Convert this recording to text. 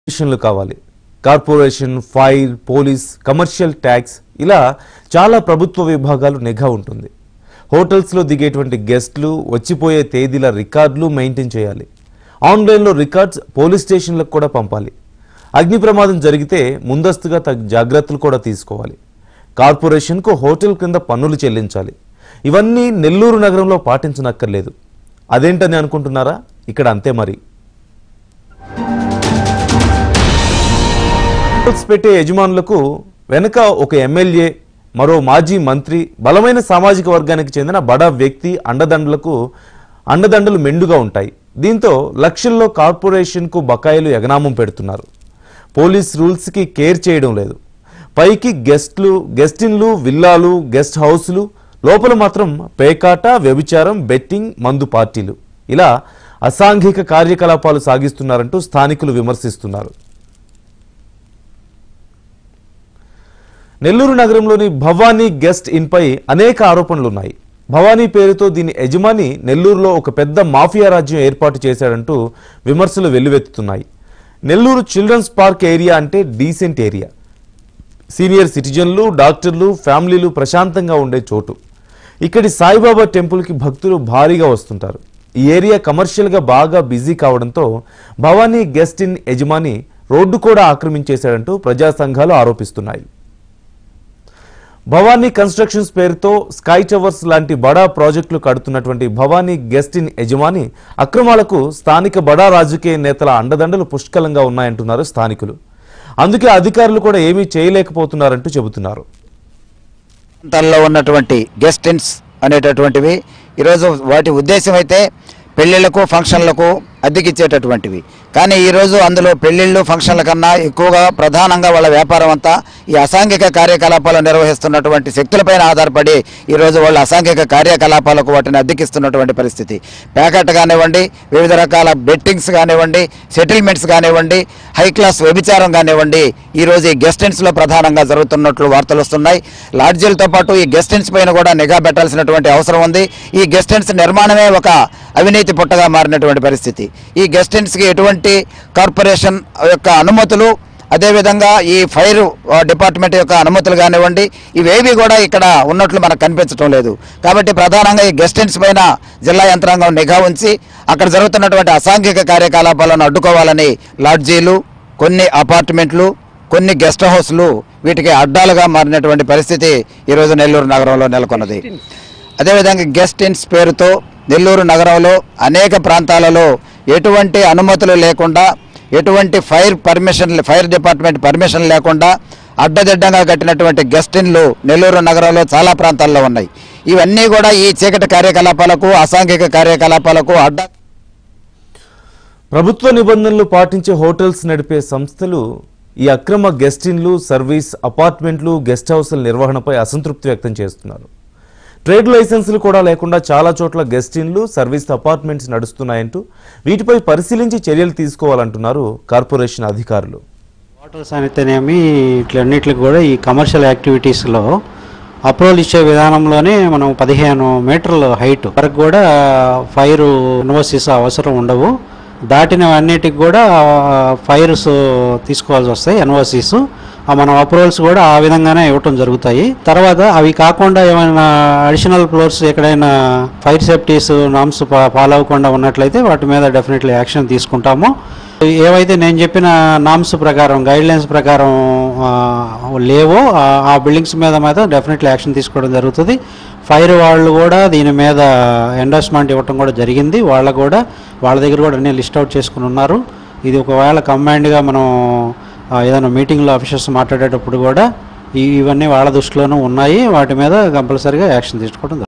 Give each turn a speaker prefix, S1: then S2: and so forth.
S1: స్టేషన్లు కావాలి corporation fire police commercial tax ఇలా చాలా ప్రభుత్వ విభాగాలు నిఘా ఉంటుంది హోటల్స్లో దిగేటువంటి గెస్ట్లు వచ్చిపోయే తేదీల రికార్డులు మెయింటైన్ చేయాలి ఆన్లైన్లో రికార్డ్స్ పోలీస్ స్టేషన్లకు కూడా పంపాలి అగ్ని ప్రమాదం జరిగితే ముందస్తుగా తగ్గ జాగ్రత్తలు కూడా తీసుకోవాలి కార్పొరేషన్కు హోటల్ కింద పన్నులు చెల్లించాలి ఇవన్నీ నెల్లూరు నగరంలో పాటించనక్కర్లేదు అదేంటని అనుకుంటున్నారా ఇక్కడ అంతే మరి హోటల్స్ పెట్టే యజమానులకు వెనుక ఒక ఎమ్మెల్యే మరో మాజీ మంత్రి బలమైన సామాజిక వర్గానికి చెందిన బడా వ్యక్తి అండదండలకు అండదండలు మెండుగా ఉంటాయి దీంతో లక్షల్లో కార్పొరేషన్కు బకాయిలు ఎగనామం పెడుతున్నారు పోలీస్ రూల్స్కి కేర్ చేయడం లేదు పైకి గెస్ట్లు గెస్టిన్లు విల్లాలు గెస్ట్ హౌస్లు లోపల మాత్రం పేకాట వ్యభిచారం బెట్టింగ్ మందు పార్టీలు ఇలా అసాంఘిక కార్యకలాపాలు సాగిస్తున్నారంటూ స్థానికులు విమర్శిస్తున్నారు నెల్లూరు నగరంలోని భవానీ గెస్ట్ ఇన్పై అనేక ఆరోపణలున్నాయి భవానీ పేరుతో దీని యజమాని నెల్లూరులో ఒక పెద్ద మాఫియా రాజ్యం ఏర్పాటు చేశాడంటూ విమర్శలు వెల్లువెత్తుతున్నాయి నెల్లూరు చిల్డ్రన్స్ పార్క్ ఏరియా అంటే డీసెంట్ ఏరియా సీనియర్ సిటిజన్లు డాక్టర్లు ఫ్యామిలీలు ప్రశాంతంగా ఉండే చోటు ఇక్కడి సాయిబాబా టెంపుల్కి భక్తులు భారీగా వస్తుంటారు ఈ ఏరియా కమర్షియల్గా బాగా బిజీ కావడంతో భవానీ గెస్ట్ ఇన్ యజమాని రోడ్డు కూడా ఆక్రమించేశాడంటూ ప్రజా సంఘాలు ఆరోపిస్తున్నాయి భవానీ కన్స్ట్రక్షన్స్ పేరుతో స్కై టవర్స్ లాంటి బడా ప్రాజెక్టులు కడుతున్నటువంటి భవానీ గెస్ట్ ఇన్ యజమాని అక్రమాలకు స్థానిక బడా రాజకీయ నేతల అండదండలు పుష్కలంగా ఉన్నాయంటున్నారు స్థానికులు అందుకే అధికారులు కూడా ఏమీ చేయలేకపోతున్నారంటూ చెబుతున్నారు
S2: ప్రాంతాల్లో ఉన్నటువంటి గెస్ట్ ఇన్స్ అనేటటువంటివి ఈరోజు వాటి ఉద్దేశం అయితే పెళ్ళిళ్ళకు ఫంక్షన్లకు అద్దెకిచ్చేటటువంటివి కానీ ఈరోజు అందులో పెళ్ళిళ్ళు ఫంక్షన్ల కన్నా ఎక్కువగా ప్రధానంగా వాళ్ళ వ్యాపారం అంతా ఈ అసాంఘిక కార్యకలాపాలు నిర్వహిస్తున్నటువంటి శక్తులపైన ఆధారపడి ఈరోజు వాళ్ళు అసాంఘిక కార్యకలాపాలకు వాటిని అద్దెకిస్తున్నటువంటి పరిస్థితి ప్యాకెట్ కానివ్వండి వివిధ రకాల బెట్టింగ్స్ కానివ్వండి సెటిల్మెంట్స్ కానివ్వండి హై క్లాస్ వ్యభిచారం కానివ్వండి ఈరోజు ఈ గెస్టెన్స్లో ప్రధానంగా జరుగుతున్నట్లు వార్తలు వస్తున్నాయి లాడ్జీలతో పాటు ఈ గెస్టెన్స్ పైన కూడా నిఘా పెట్టాల్సినటువంటి అవసరం ఉంది ఈ గెస్టెన్స్ నిర్మాణమే ఒక అవినీతి పుట్టగా మారినటువంటి పరిస్థితి ఈ గెస్టెన్స్కి ఎటువంటి కార్పొరేషన్ యొక్క అనుమతులు అదేవిధంగా ఈ ఫైర్ ఆ, డిపార్ట్మెంట్ యొక్క అనుమతులు కానివ్వండి ఇవేవి కూడా ఇక్కడ ఉన్నట్లు మనకు కనిపించడం లేదు కాబట్టి ప్రధానంగా ఈ గెస్టెన్స్ పైన జిల్లా యంత్రాంగం నిఘా ఉంచి అక్కడ జరుగుతున్నటువంటి అసాంఘిక కార్యకలాపాలను అడ్డుకోవాలని లాడ్జీలు కొన్ని అపార్ట్మెంట్లు కొన్ని గెస్ట్ హౌస్లు వీటికి అడ్డాలుగా మారినటువంటి పరిస్థితి ఈరోజు నెల్లూరు నగరంలో నెలకొన్నది అదేవిధంగా గెస్ట్ ఇన్స్ పేరుతో నెల్లూరు నగరంలో అనేక ప్రాంతాలలో ఎటువంటి అనుమతులు లేకుండా ఎటువంటి fire permission fire department permission లేకుండా అడ్డదిడ్డంగా కట్టినటువంటి గెస్ట్ ఇన్లు నెల్లూరు నగరంలో చాలా ప్రాంతాల్లో ఉన్నాయి ఇవన్నీ కూడా ఈ చీకటి కార్యకలాపాలకు అసాంఘిక కార్యకలాపాలకు అడ్డ
S1: ప్రభుత్వ నిబంధనలు పాటించే హోటల్స్ నడిపే సంస్థలు ఈ అక్రమ గెస్ట్ ఇన్లు సర్వీస్ అపార్ట్మెంట్లు గెస్ట్ హౌస్ల నిర్వహణపై అసంతృప్తి వ్యక్తం చేస్తున్నారు ట్రేడ్ లైసెన్సులు కూడా లేకుండా చాలా చోట్ల గెస్ట్ ఇన్లు సర్వీస్ అపార్ట్మెంట్స్ నడుస్తున్నాయంటూ వీటిపై పరిశీలించి చర్యలు తీసుకోవాలంటున్నారు కార్పొరేషన్ అధికారులు
S3: హోటల్స్ అయితేనేమి ఇట్లన్నిటికి కూడా ఈ కమర్షియల్ యాక్టివిటీస్లో అప్రూవల్ ఇచ్చే విధానంలోనే మనం పదిహేను మీటర్ల హైట్ వరకు కూడా ఫైర్ యూనివర్సిటీస్ అవసరం ఉండవు దాటినవన్నిటికి కూడా ఫైర్స్ తీసుకోవాల్సి వస్తాయి ఎన్ఓసీస్ మనం అప్రూవల్స్ కూడా ఆ విధంగానే ఇవ్వటం జరుగుతాయి తర్వాత అవి కాకుండా ఏమైనా అడిషనల్ ఫ్లోర్స్ ఎక్కడైనా ఫైర్ సేఫ్టీస్ నామ్స్ ఫాలో అవ్వకుండా ఉన్నట్లయితే వాటి మీద డెఫినెట్లీ యాక్షన్ తీసుకుంటాము ఏవైతే నేను చెప్పిన నామ్స్ ప్రకారం గైడ్ లైన్స్ ప్రకారం ఆ, లేవో ఆ- ఆ బిల్డింగ్స్ మీద మాత్రం డెఫినెట్లీ యాక్షన్ తీసుకోవడం జరుగుతుంది ఫైర్ వాళ్ళు కూడా దీని మీద ఎండోర్స్మెంట్ ఇవ్వటం కూడా జరిగింది వాళ్ళకు కూడా వాళ్ళ దగ్గర కూడా అన్ని లిస్ట్ అవుట్ చేసుకుని ఉన్నారు ఇది ఒకవేళ కంబైన్డ్గా మనం ఆ, ఏదైనా మీటింగ్లో ఆఫీసర్స్ మాట్లాడేటప్పుడు కూడా ఈ- ఇవన్నీ వాళ్ళ దృష్టిలోనూ ఉన్నాయి వాటి మీద కంపల్సరీగా యాక్షన్ తీసుకోవడం జరుగుతుంది